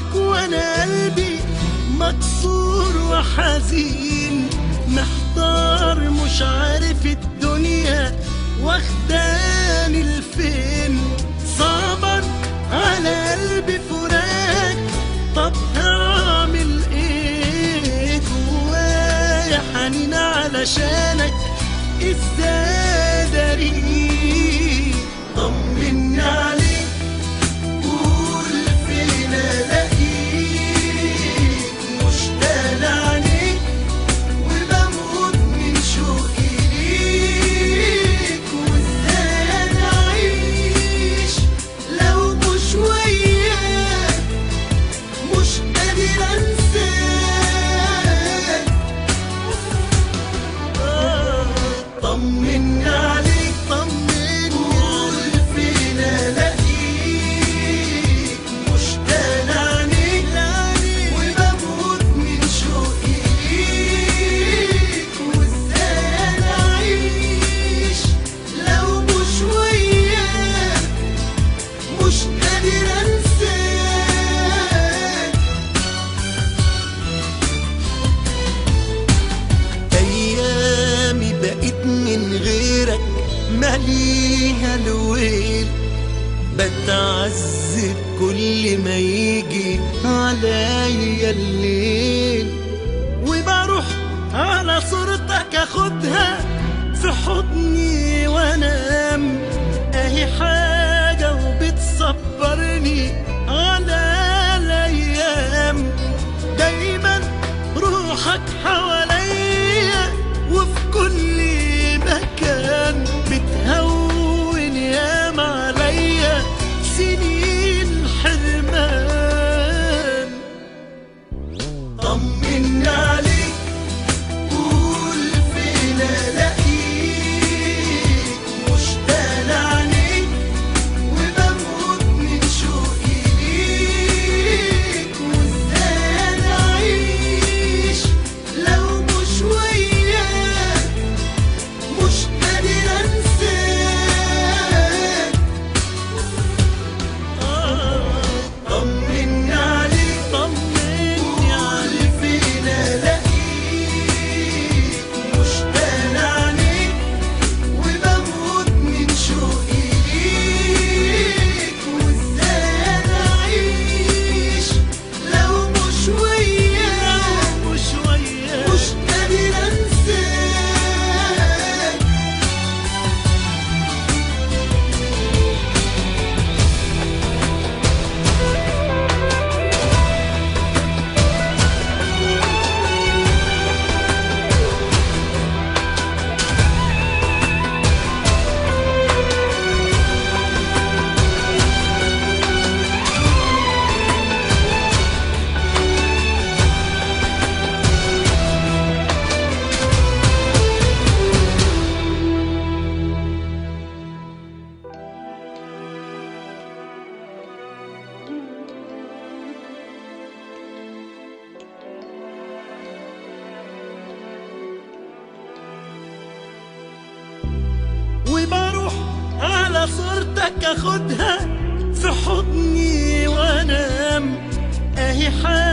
وانا قلبي مكسور وحزين محتار مش عارف الدنيا واخداني لفين صعبا على قلبي فراق طب هعمل ايه جوايا حنين علشانك ازاي اداريك طمني عليك قول فين الاقيك مشتاق لعينيك وبموت من شوقي ليك وازاي انا اعيش لو مش وياك مش قادر انساك طمني عليك طمني قول فين الاقيك مشتاق لعينيك وبموت من شوقي ليك وازاي انا اعيش لو مش وياك مش قادر انساك ايامي بقيت من غيرك ماليها الويل بتعذب كل ما يجي عليا الليل وبروح على صورتك اخدها في حضني وانام اهي حاجة وبتصبرني على الايام دايما روحك حواليا وفي كل مكان بتهون ياما عليا سنين حرمان طمني عليك قول فين الاقيك مشتاق لعينيك وبموت من شوقي ليك وازاي انا اعيش لو مش وياك مش قادر انساك طمني عليك طمني عليك فين الاقيك مشتاق لعينيك وبموت من شوقي ليك وازاي انا اعيش لو مش وياك مش وياك مش قادر انساك وبروح على صورتك اخدها في حضني وانام اهي حاجة